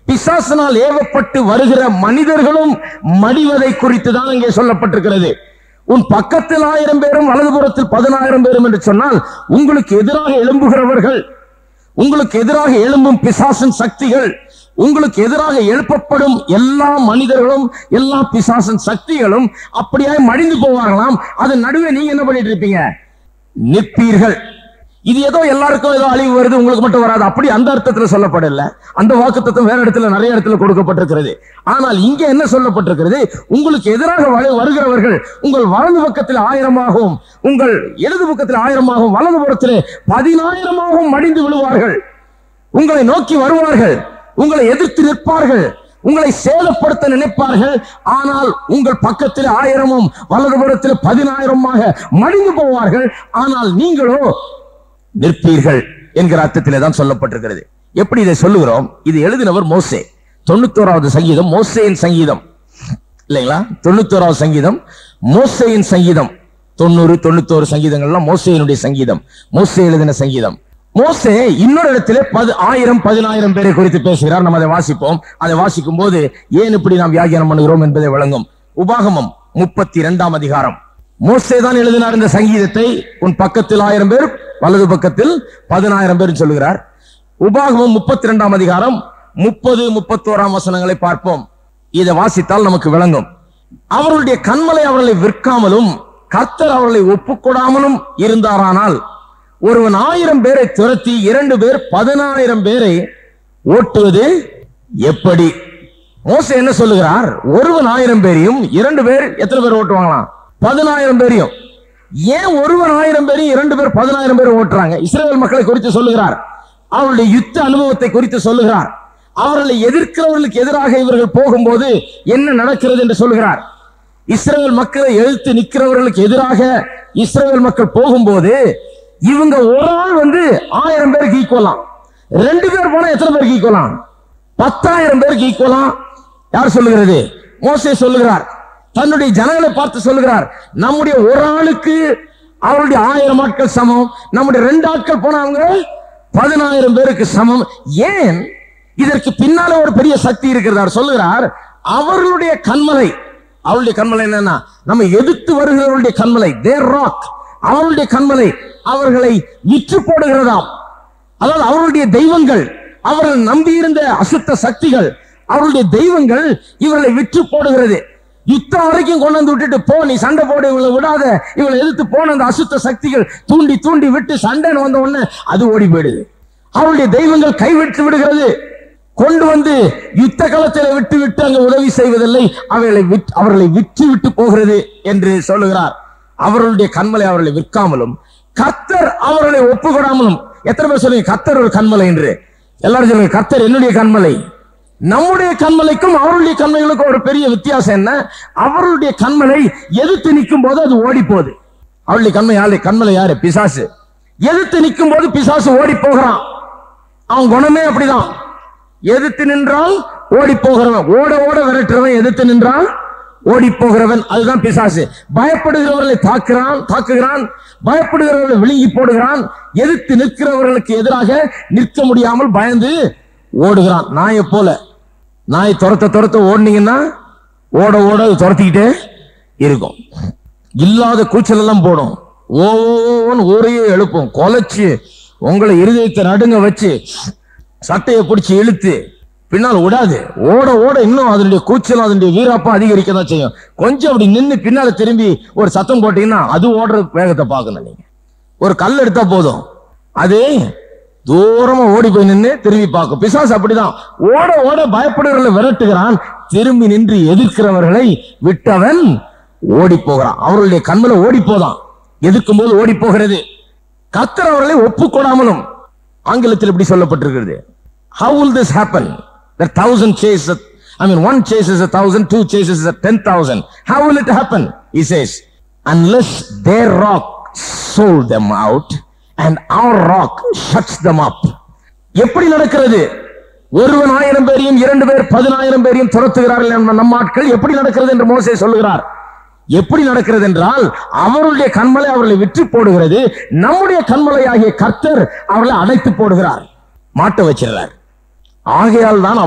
பிசாசனால் ஏவப்பட்டு வருகிற மனிதர்களும் மடிவதை குறித்து தான் இங்கே சொல்லப்பட்டிருக்கிறது உன் பக்கத்தில் ஆயிரம் பேரும் வலதுபுறத்தில் பதினாயிரம் பேரும் என்று சொன்னால் உங்களுக்கு எதிராக எழும்புகிறவர்கள் உங்களுக்கு எதிராக எழும்பும் பிசாசின் சக்திகள் உங்களுக்கு எதிராக எழுப்பப்படும் எல்லா மனிதர்களும் எல்லா பிசாசின் சக்திகளும் அப்படியாய் மடிந்து போவார்களாம் அதன் நடுவே நீங்க என்ன பண்ணிட்டு இருப்பீங்க நிற்பீர்கள் இது ஏதோ எல்லாருக்கும் ஏதோ அழிவு வருது உங்களுக்கு மட்டும் வராது அப்படி அந்த அர்த்தத்துல சொல்லப்படல அந்த வாக்குத்தத்தம் வேற இடத்துல நிறைய இடத்துல கொடுக்கப்பட்டிருக்கிறது ஆனால் இங்க என்ன சொல்லப்பட்டிருக்கிறது உங்களுக்கு எதிராக வரு- வருகிறவர்கள் உங்கள் வலது பக்கத்தில் ஆயிரமாகவும் உங்கள் இடது பக்கத்தில் ஆயிரமாகவும் வலது புறத்திலே பதினாயிரமாகவும் மடிந்து விழுவார்கள் உங்களை நோக்கி வருவார்கள் உங்களை எதிர்த்து நிற்பார்கள் உங்களை சேதப்படுத்த நினைப்பார்கள் ஆனால் உங்கள் பக்கத்தில் ஆயிரமும் வலதுபுறத்தில் பதினாயிரமாக மடிந்து போவார்கள் ஆனால் நீங்களோ நிற்பீர்கள் என்கிற அர்த்தத்திலே தான் சொல்லப்பட்டிருக்கிறது எப்படி இதை சொல்லுகிறோம் இது எழுதினவர் மோசே தொண்ணூத்தோராவது சங்கீதம் மோசேயின் சங்கீதம் இல்லைங்களா தொண்ணூத்தோராவது சங்கீதம் மோசேயின் சங்கீதம் தொண்ணூறு தொண்ணூத்தோரு சங்கீதங்கள்லாம் மோசேயினுடைய சங்கீதம் மோசே எழுதின சங்கீதம் மோசே இன்னொரு இடத்திலே பது ஆயிரம் பதினாயிரம் பேரை குறித்து பேசுகிறார் நம்ம அதை வாசிப்போம் அதை வாசிக்கும் போது ஏன் இப்படி நாம் வியாக்கியானம் பண்ணுகிறோம் என்பதை விளங்கும் உபாகமம் முப்பத்தி இரண்டாம் அதிகாரம் மோசே தான் எழுதினார் இந்த சங்கீதத்தை உன் பக்கத்தில் ஆயிரம் பேர் வலது பக்கத்தில் பதினாயிரம் பேர் சொல்லுகிறார் உபாகமம் முப்பத்தி இரண்டாம் அதிகாரம் முப்பது முப்பத்தோராம் வசனங்களை பார்ப்போம் இதை வாசித்தால் நமக்கு விளங்கும் அவர்களுடைய கண்மலை அவர்களை விற்காமலும் கர்த்தர் அவர்களை ஒப்புக்கொடாமலும் இருந்தாரானால் ஒருவன் ஆயிரம் பேரை துரத்தி இரண்டு பேர் பதினாயிரம் பேரை ஓட்டுவது எப்படி மோசே என்ன சொல்லுகிறார் ஒருவன் ஆயிரம் பேரையும் இரண்டு பேர் எத்தனை பேர் ஓட்டுவாங்களாம் பதினாயிரம் பேரையும் ஏன் ஒருவன் ஆயிரம் பேரையும் இரண்டு பேர் பதினாயிரம் பேர் ஓட்டுறாங்க இஸ்ரேல் மக்களை குறித்து சொல்லுகிறார் அவருடைய யுத்த அனுபவத்தை குறித்து சொல்லுகிறார் அவர்களை எதிர்க்கிறவர்களுக்கு எதிராக இவர்கள் போகும்போது என்ன நடக்கிறது என்று சொல்லுகிறார் இஸ்ரேல் மக்களை எழுத்து நிற்கிறவர்களுக்கு எதிராக இஸ்ரேல் மக்கள் போகும்போது இவங்க ஒரு ஆள் வந்து ஆயிரம் பேருக்கு ஈக்குவலாம் ரெண்டு பேர் போனா எத்தனை பேருக்கு ஈக்குவலாம் பத்தாயிரம் பேருக்கு ஈக்குவலாம் யார் சொல்லுகிறது மோசே சொல்லுகிறார் தன்னுடைய ஜனங்களை பார்த்து சொல்லுகிறார் நம்முடைய ஒரு ஆளுக்கு அவருடைய ஆயிரம் ஆட்கள் சமம் நம்முடைய ரெண்டு ஆட்கள் போனவங்க பதினாயிரம் பேருக்கு சமம் ஏன் இதற்கு பின்னால ஒரு பெரிய சக்தி இருக்கிறது அவர் சொல்லுகிறார் அவர்களுடைய கண்மலை அவருடைய கண்மலை என்னன்னா நம்ம எதிர்த்து வருகிறவருடைய கண்மலை தேர் ராக் அவருடைய கண்மலை அவர்களை விற்று போடுகிறதாம் அதாவது அவருடைய தெய்வங்கள் அவர்கள் நம்பியிருந்த அசுத்த சக்திகள் அவருடைய தெய்வங்கள் இவர்களை விற்று போடுகிறது யுத்தம் வரைக்கும் கொண்டு வந்து விட்டுட்டு போ நீ சண்டை போடு இவளை விடாத இவளை எதிர்த்து போன அந்த அசுத்த சக்திகள் தூண்டி தூண்டி விட்டு சண்டைன்னு வந்த உடனே அது ஓடி போயிடுது அவருடைய தெய்வங்கள் கைவிட்டு விடுகிறது கொண்டு வந்து யுத்த களத்தில் விட்டு விட்டு அங்க உதவி செய்வதில்லை அவர்களை விட்- அவர்களை விற்று விட்டு போகிறது என்று சொல்லுகிறார் அவர்களுடைய கண்மலை அவர்களை விற்காமலும் கர்த்தர் அவர்களை ஒப்புக்கொடாமலும் எத்தனை பேர் சொல்லுங்க கர்த்தர் ஒரு கண்மலை என்று எல்லாரும் சொல்லுங்க கர்த்தர் என்னுடைய கண்மலை நம்முடைய கண்மலைக்கும் அவருடைய கண்மலைகளுக்கும் ஒரு பெரிய வித்தியாசம் என்ன அவருடைய கண்மலை எதிர்த்து நிற்கும் போது அது ஓடி போகுது அவருடைய கண்மை யாரு கண்மலை யாரு பிசாசு எதிர்த்து நிற்கும் போது பிசாசு ஓடி போகிறான் அவன் குணமே அப்படிதான் எதிர்த்து நின்றால் ஓடி போகிறவன் ஓட ஓட விரட்டுறவன் எதிர்த்து நின்றால் ஓடி போகிறவன் அதுதான் பிசாசு பயப்படுகிறவர்களை தாக்குறான் தாக்குகிறான் பயப்படுகிறவர்களை விழுங்கி போடுகிறான் எதிர்த்து நிற்கிறவர்களுக்கு எதிராக நிற்க முடியாமல் பயந்து ஓடுகிறான் நாயை போல நாய் துரத்த துரத்த ஓடுனீங்கன்னா ஓட ஓட அது துரத்திக்கிட்டே இருக்கும் இல்லாத கூச்சல் எல்லாம் போடும் ஓ ஓ, ஓன்னு ஊரையே எழுப்பும் கொலைச்சு உங்களை இருதயத்தை நடுங்க வச்சு சட்டையை பிடிச்சு இழுத்து பின்னால் விடாது ஓட ஓட இன்னும் அதனுடைய கூச்சலும் அதனுடைய வீராப்பம் அதிகரிக்க தான் செய்யும் கொஞ்சம் அப்படி நின்னு பின்னால திரும்பி ஒரு சத்தம் போட்டீங்கன்னா அது ஓடுற வேகத்தை பார்க்கணும் நீங்க ஒரு கல் எடுத்தா போதும் அது தூரமா ஓடி போய் நின்னு திரும்பி பார்க்கும் பிசாசு அப்படிதான் ஓட ஓட பயப்படுகிறவர்களை விரட்டுகிறான் திரும்பி நின்று எதிர்க்கிறவர்களை விட்டவன் ஓடி போகிறான் அவர்களுடைய கண்மல ஓடி போதான் எதிர்க்கும் போது ஓடி போகிறது கத்தர் அவர்களை ஒப்புக்கொடாமலும் ஆங்கிலத்தில் இப்படி சொல்லப்பட்டிருக்கிறது how will this happen that thousand chases a- I mean one chases a thousand two chases a ten thousand how will it happen he says unless their rock sold them out and our rock shuts them up எப்படி நடக்கிறது ஒருவன் ஆயிரம் பேரையும் இரண்டு பேர் பதினாயிரம் பேரையும் துரத்துகிறார்கள் என்ற நம் ஆட்கள் எப்படி நடக்கிறது என்று மோசே சொல்லுகிறார் எப்படி நடக்கிறது என்றால் அவருடைய கண்மலை அவர்களை விற்று போடுகிறது நம்முடைய கண்மலை ஆகிய கர்த்தர் அவர்களை அடைத்து போடுகிறார் மாட்ட வச்சிடுறார் ஆகையால் தான்